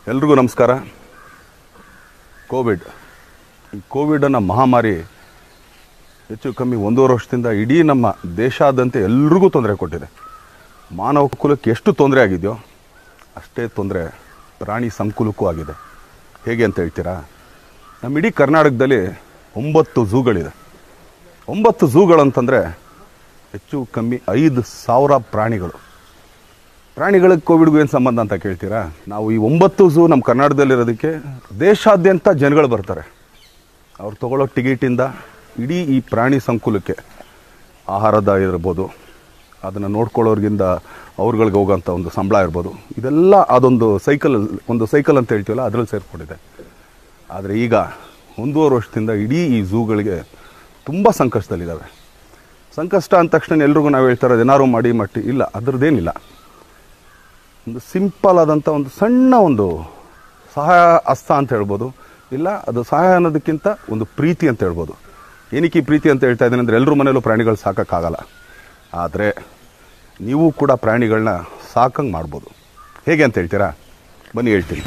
ಎಲ್ರಿಗೂ ನಮಸ್ಕಾರ ಕೋವಿಡ್ ಈ ಕೋವಿಡ್ ಅನ್ನೋ ಮಹಾಮಾರಿ ಹೆಚ್ಚು ಕಮ್ಮಿ ಒಂದೂವರೆ ವರ್ಷದಿಂದ ಇಡೀ ನಮ್ಮ ದೇಶಾದ್ಯಂತ ಎಲ್ರಿಗೂ ತೊಂದರೆ ಕೊಟ್ಟಿದೆ ಮಾನವ ಕುಲಕ್ಕೆ ಎಷ್ಟು ತೊಂದರೆ ಆಗಿದೆಯೋ ಅಷ್ಟೇ ತೊಂದರೆ ಪ್ರಾಣಿ ಸಂಕುಲಕ್ಕೂ ಆಗಿದೆ ಹೇಗೆ ಅಂತ ಹೇಳ್ತೀರಾ ನಮ್ಮ ಇಡೀ ಕರ್ನಾಟಕದಲ್ಲಿ ಒಂಬತ್ತು ಝೂಗಳಿದೆ ಒಂಬತ್ತು ಝೂಗಳಂತಂದರೆ ಹೆಚ್ಚು ಕಮ್ಮಿ ಐದು ಸಾವಿರ ಪ್ರಾಣಿಗಳು ಪ್ರಾಣಿಗಳಿಗೆ ಕೋವಿಡ್ಗೂ ಏನು ಸಂಬಂಧ ಅಂತ ಕೇಳ್ತೀರಾ ನಾವು ಈ ಒಂಬತ್ತು ಝೂ ನಮ್ಮ ಕರ್ನಾಟಕದಲ್ಲಿರೋದಕ್ಕೆ ದೇಶಾದ್ಯಂತ ಜನಗಳು ಬರ್ತಾರೆ ಅವ್ರು ತಗೊಳ್ಳೋ ಟಿಕೆಟಿಂದ ಇಡೀ ಈ ಪ್ರಾಣಿ ಸಂಕುಲಕ್ಕೆ ಆಹಾರದ ಇರ್ಬೋದು ಅದನ್ನು ನೋಡ್ಕೊಳ್ಳೋರ್ಗಿಂದ ಅವ್ರುಗಳಿಗೆ ಹೋಗೋಂಥ ಒಂದು ಸಂಬಳ ಇರ್ಬೋದು ಇದೆಲ್ಲ ಅದೊಂದು ಸೈಕಲ್ ಒಂದು ಸೈಕಲ್ ಅಂತ ಹೇಳ್ತೀವಲ್ಲ ಅದರಲ್ಲಿ ಸೇರಿಕೊಂಡಿದೆ ಆದರೆ ಈಗ ಒಂದೂವರೆ ವರ್ಷದಿಂದ ಇಡೀ ಈ ಝೂಗಳಿಗೆ ತುಂಬ ಸಂಕಷ್ಟದಲ್ಲಿದ್ದಾವೆ ಸಂಕಷ್ಟ ಅಂದ ತಕ್ಷಣ ಎಲ್ರಿಗೂ ನಾವು ಹೇಳ್ತಾರೆ ಏನಾರು ಮಾಡಿ ಮಟ್ಟಿ ಇಲ್ಲ ಅದರದ್ದೇನಿಲ್ಲ ಒಂದು ಸಿಂಪಲ್ ಆದಂಥ ಒಂದು ಸಣ್ಣ ಒಂದು ಸಹಾಯ ಹಸ್ತ ಅಂತ ಹೇಳ್ಬೋದು ಇಲ್ಲ ಅದು ಸಹಾಯ ಅನ್ನೋದಕ್ಕಿಂತ ಒಂದು ಪ್ರೀತಿ ಅಂತ ಹೇಳ್ಬೋದು ಏನಕ್ಕೆ ಈ ಪ್ರೀತಿ ಅಂತ ಹೇಳ್ತಾ ಇದ್ದೀನಿ ಅಂದರೆ ಎಲ್ಲರೂ ಮನೇಲೂ ಪ್ರಾಣಿಗಳು ಸಾಕೋಕ್ಕಾಗಲ್ಲ ಆದರೆ ನೀವು ಕೂಡ ಪ್ರಾಣಿಗಳನ್ನ ಸಾಕಂಗೆ ಮಾಡ್ಬೋದು ಹೇಗೆ ಅಂತ ಹೇಳ್ತೀರಾ ಬನ್ನಿ ಹೇಳ್ತೀನಿ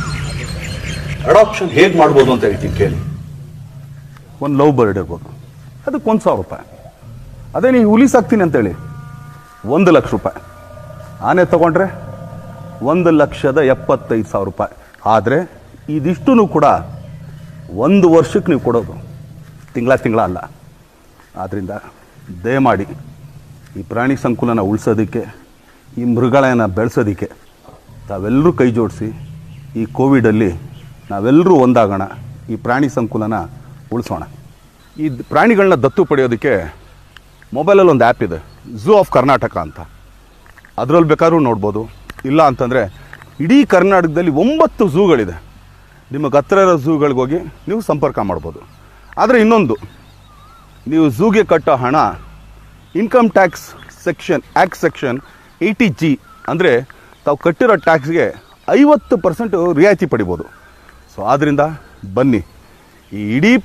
ಅಡಾಪ್ಷನ್ ಹೇಗೆ ಮಾಡ್ಬೋದು ಅಂತ ಹೇಳ್ತೀನಿ ಕೇಳಿ ಒಂದು ಲವ್ ಬರ್ಡ್ ಇರ್ಬೋದು ಅದಕ್ಕೆ ಒಂದು ಸಾವಿರ ರೂಪಾಯಿ ಅದೇ ನೀವು ಹುಲಿ ಸಾಕ್ತೀನಿ ಅಂತೇಳಿ ಒಂದು ಲಕ್ಷ ರೂಪಾಯಿ ಆನೆ ತಗೊಂಡ್ರೆ ಒಂದು ಲಕ್ಷದ ಎಪ್ಪತ್ತೈದು ಸಾವಿರ ರೂಪಾಯಿ ಆದರೆ ಇದಿಷ್ಟೂ ಕೂಡ ಒಂದು ವರ್ಷಕ್ಕೆ ನೀವು ಕೊಡೋದು ತಿಂಗಳ ತಿಂಗಳ ಅಲ್ಲ ಆದ್ದರಿಂದ ದಯಮಾಡಿ ಈ ಪ್ರಾಣಿ ಸಂಕುಲನ ಉಳಿಸೋದಕ್ಕೆ ಈ ಮೃಗಗಳನ್ನ ಬೆಳೆಸೋದಕ್ಕೆ ತಾವೆಲ್ಲರೂ ಕೈ ಜೋಡಿಸಿ ಈ ಕೋವಿಡಲ್ಲಿ ನಾವೆಲ್ಲರೂ ಒಂದಾಗೋಣ ಈ ಪ್ರಾಣಿ ಸಂಕುಲನ ಉಳಿಸೋಣ ಈ ದ್- ಪ್ರಾಣಿಗಳನ್ನ ದತ್ತು ಪಡೆಯೋದಕ್ಕೆ ಮೊಬೈಲಲ್ಲಿ ಒಂದು ಆ್ಯಪ್ ಇದೆ ಝೂ ಆಫ್ ಕರ್ನಾಟಕ ಅಂತ ಅದರಲ್ಲಿ ಬೇಕಾದ್ರೂ ನೋಡ್ಬೋದು ಇಲ್ಲ ಅಂತಂದರೆ ಇಡೀ ಕರ್ನಾಟಕದಲ್ಲಿ ಒಂಬತ್ತು ಝೂಗಳಿದೆ ನಿಮಗೆ ಹತ್ರ ಇರೋ ಝೂಗಳಿಗೆ ಹೋಗಿ ನೀವು ಸಂಪರ್ಕ ಮಾಡ್ಬೋದು ಆದರೆ ಇನ್ನೊಂದು ನೀವು ಝೂಗೆ ಕಟ್ಟೋ ಹಣ income tax section act section eighty G ಅಂದರೆ ತಾವು ಕಟ್ಟಿರೋ ಟ್ಯಾಕ್ಸ್ಗೆ ಐವತ್ತು ಪರ್ಸೆಂಟು ರಿಯಾಯಿತಿ ಪಡಿಬೋದು ಸೊ ಆದ್ದರಿಂದ ಬನ್ನಿ ಈ ಇಡೀ